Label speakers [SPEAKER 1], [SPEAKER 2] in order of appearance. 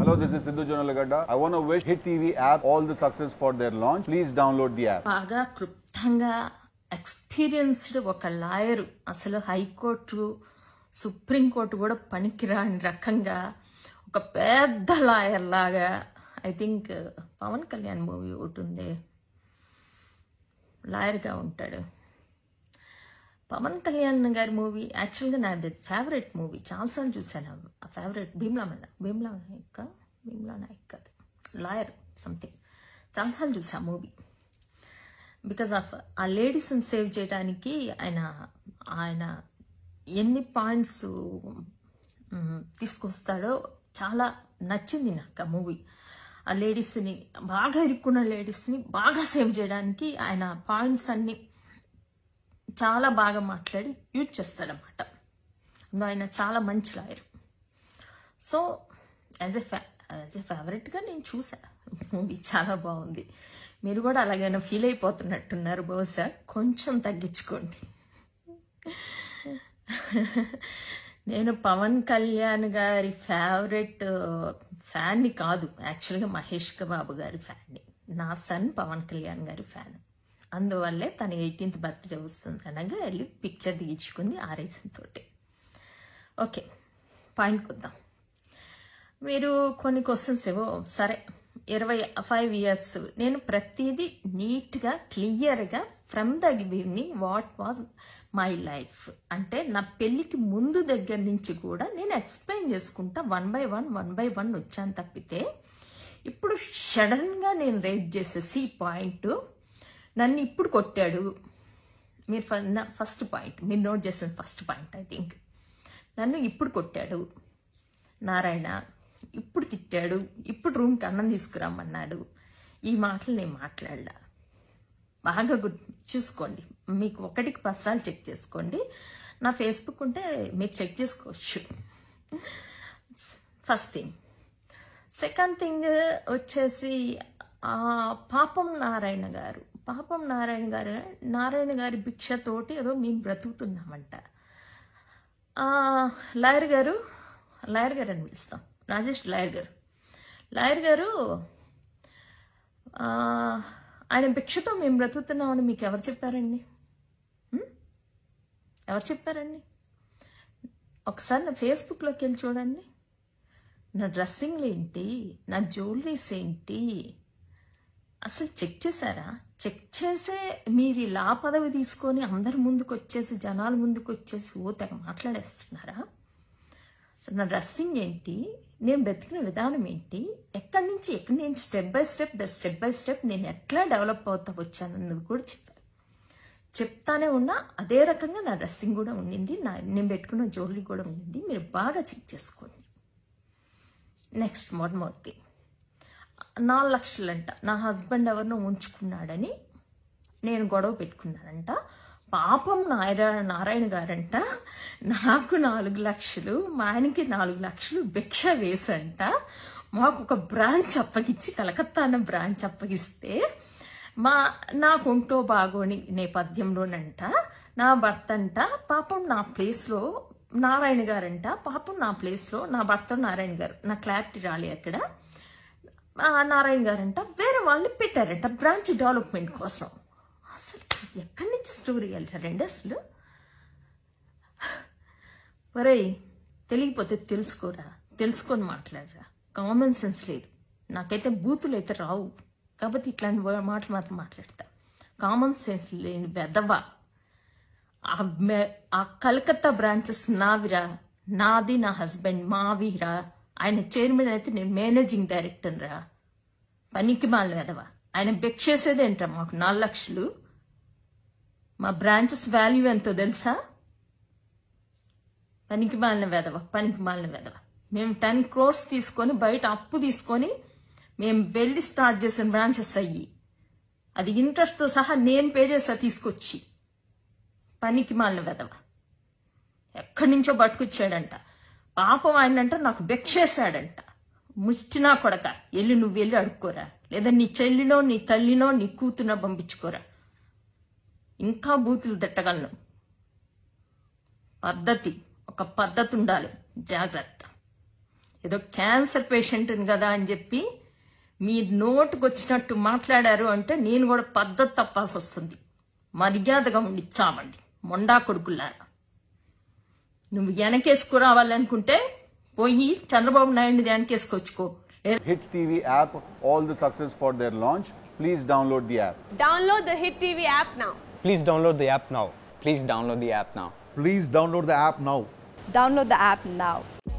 [SPEAKER 1] Hello, this is Sidhu Jonalagada. I want to wish Hit TV app all the success for their launch. Please download the app.
[SPEAKER 2] బాగా క్లుప్తంగా experienced ఒక lawyer అసలు high court supreme court కూడా పనికిరాని రకంగా ఒక పెద్ద లాయర్ లాగా I think Pawan Kalyan movie ఒకటి ఉంది లాయర్గా ఉంటాడు పవన్ కళ్యాణ్ గారి మూవీ యాక్చువల్గా నాది ఫేవరెట్ మూవీ చాలాసార్లు చూశాను ఆ ఫేవరెట్ భీమ్లా మల్ల భీమ్లా నాయక్ భీమ్లా నాయక్ కాదు లాయర్ సంథింగ్ చాలాసార్లు చూసా ఆ మూవీ బికాజ్ ఆఫ్ ఆ లేడీస్ని సేవ్ చేయడానికి ఆయన ఆయన ఎన్ని పాయింట్స్ తీసుకొస్తాడో చాలా నచ్చింది నాకు ఆ మూవీ ఆ లేడీస్ని బాగా ఇరుక్కున్న లేడీస్ని బాగా సేవ్ చేయడానికి ఆయన పాయింట్స్ అన్ని చాలా బాగా మాట్లాడి యూజ్ చేస్తాడనమాట అందులో ఆయన చాలా మంచి లాయర్ సో యాజ్ ఎ ఫ్యా యాజ్ ఎ ఫేవరెట్గా నేను చూసా మూవీ చాలా బాగుంది మీరు కూడా అలాగైనా ఫీల్ అయిపోతున్నట్టున్నారు బహుశా కొంచెం తగ్గించుకోండి నేను పవన్ కళ్యాణ్ గారి ఫేవరెట్ ఫ్యాన్ని కాదు యాక్చువల్గా మహేష్ బాబు గారి ఫ్యాన్ని నా సన్ పవన్ కళ్యాణ్ గారి ఫ్యాన్ అందువల్లే తన ఎయిటీన్త్ బర్త్డే వస్తుంది అనగా వెళ్ళి పిక్చర్ దిగించుకుంది ఆ రీజన్ తోటి ఓకే పాయింట్కి వద్దాం మీరు కొన్ని క్వశ్చన్స్ ఏవో సరే ఇరవై ఫైవ్ ఇయర్స్ నేను ప్రతిదీ నీట్గా క్లియర్గా from the beginning what was my life అంటే నా పెళ్ళికి ముందు దగ్గర నుంచి కూడా నేను ఎక్స్ప్లెయిన్ చేసుకుంటా one by one one by one వచ్చాను తప్పితే ఇప్పుడు సడన్గా నేను రేట్ చేసే సి పాయింట్ నన్ను ఇప్పుడు కొట్టాడు మీరు ఫస్ట్ పాయింట్ మీరు నోట్ చేసిన ఫస్ట్ పాయింట్ ఐ థింక్ నన్ను ఇప్పుడు కొట్టాడు నారాయణ ఇప్పుడు తిట్టాడు ఇప్పుడు రూమ్కి అన్నం తీసుకురమ్మన్నాడు ఈ మాటలు నేను మాట్లాడలా బాగా గుడ్ చూసుకోండి మీకు ఒకటికి పసాలు చెక్ చేసుకోండి నా ఫేస్బుక్ ఉంటే మీరు చెక్ చేసుకోవచ్చు ఫస్ట్ థింగ్ సెకండ్ థింగ్ వచ్చేసి ఆ, పాపం నారాయణ గారు పాపం నారాయణ గారు నారాయణ గారి భిక్షతోటి ఏదో మేము బ్రతుకుతున్నామంట ఆ, లాయర్ గారు లాయర్ గారు అని పిలుస్తాం రాజేష్ లాయర్ గారు లాయర్ గారు ఆ, ఆయన భిక్షతో మేము బ్రతుకుతున్నామని మీకు ఎవరు చెప్పారండి ఉం? ఎవరు చెప్పారండి ఒకసారి నా ఫేస్బుక్లోకి వెళ్ళి చూడండి నా డ్రెస్సింగ్లు ఏంటి నా జ్యువెలరీస్ ఏంటి అసలు చెక్ చేశారా చెక్ చేసే మీరు ఇలా పదవి తీసుకొని అందరి ముందుకు వచ్చేసి జనాల ముందుకు వచ్చేసి ఓ తెగ మాట్లాడేస్తున్నారా అసలు నా డ్రెస్సింగ్ ఏంటి నేను బ్రతికిన విధానం ఏంటి ఎక్కడి నుంచి ఎక్కడి నుంచి step by step step by step నేను ఎట్లా డెవలప్ అవుతా వచ్చానన్నది కూడా చెప్పారు చెప్తానే ఉన్నా అదే రకంగా నా డ్రెస్సింగ్ కూడా ఉండింది నా నేను పెట్టుకున్న జ్యువెలరీ కూడా ఉండింది మీరు బాగా చెక్ చేసుకోండి నెక్స్ట్ మొట్టమొదటి నాలుగు లక్షలంట నా హస్బెండ్ ఎవరినో ఉంచుకున్నాడని నేను గొడవ పెట్టుకున్నానంట పాపం నారాయణ నారాయణ గారంట నాకు నాలుగు లక్షలు మా ఆయనకి నాలుగు లక్షలు భిక్ష వేసంట మాకు ఒక బ్రాంచ్ అప్పగిచ్చి కలకత్తా అన్న బ్రాంచ్ అప్పగిస్తే మా నాకు ఒంటో బాగోని నేపథ్యంలోనంట నా భర్త అంట పాపం నా ప్లేస్లో నారాయణ గారంట పాపం నా ప్లేస్లో నా భర్త నారాయణ గారు నా క్లారిటీ రాలే అక్కడ ఆ నారాయణ గారంట వేరే వాళ్ళని పెట్టారంట బ్రాంచ్ డెవలప్మెంట్ కోసం అసలు ఎక్కడి నుంచి స్టోరీ వెళ్ళారండి అసలు ఒరేయ్ తెలియకపోతే తెలుసుకోరా తెలుసుకొని మాట్లాడరా కామన్ సెన్స్ లేదు నాకైతే బూతులు అయితే రావు కాబట్టి ఇట్లాంటి వా- మాటలు మాత్రం మాట్లాడతా కామన్ సెన్స్ లేని వెదవా ఆ మె- ఆ కలకత్తా బ్రాంచెస్ నావిరా నాది నా హస్బెండ్ మావిరా ఆయన చైర్మన్ అయితే నేను మేనేజింగ్ డైరెక్టర్ రా పనికి మాల వెదవా ఆయన బెక్ చేసేదేంట్రా మాకు నాలుగు లక్షలు మా బ్రాంచెస్ వాల్యూ ఎంతో తెలుసా పనికి మాలిన వెదవ పనికి మాలిన వెదవ మేము టెన్ క్రోర్స్ తీసుకొని బయట అప్పు తీసుకొని మేము వెళ్ళి స్టార్ట్ చేసిన బ్రాంచెస్ అయ్యి అది ఇంట్రెస్ట్తో సహా నేను పే చేసా తీసుకొచ్చి పనికి మాలిన వెదవ ఎక్కడి నుంచో పట్టుకొచ్చాడంట పాపం ఆయనంట నాకు బెక్షేశాడంట ముష్టినా కొడక వెళ్ళి నువ్వు వెళ్ళి అడుక్కోరా లేదా నీ చెల్లినో నీ తల్లినో నీ కూతునో పంపించుకోరా ఇంకా బూతులు తిట్టగలను పద్ధతి ఒక పద్ధతి ఉండాలి జాగ్రత్త ఏదో క్యాన్సర్ పేషెంట్ని కదా అని చెప్పి మీ నోటుకు వచ్చినట్టు మాట్లాడారు అంటే నేను కూడా పద్ధతి తప్పాల్సి వస్తుంది మర్యాదగా ఉండిచ్చామండి మొండా కొడుకులారా నువ్వు వెనకేసుకురావాలనుకుంటే పోయి చంద్రబాబు నాయుడిని వెనకేసుకొచ్చుకో లే-
[SPEAKER 1] Hit TV app all the success for their launch. Please download the app.
[SPEAKER 3] Download the Hit TV app now.
[SPEAKER 4] Please download the app now.
[SPEAKER 5] Please download the app now.
[SPEAKER 6] Please download the app now.
[SPEAKER 7] Download the app now.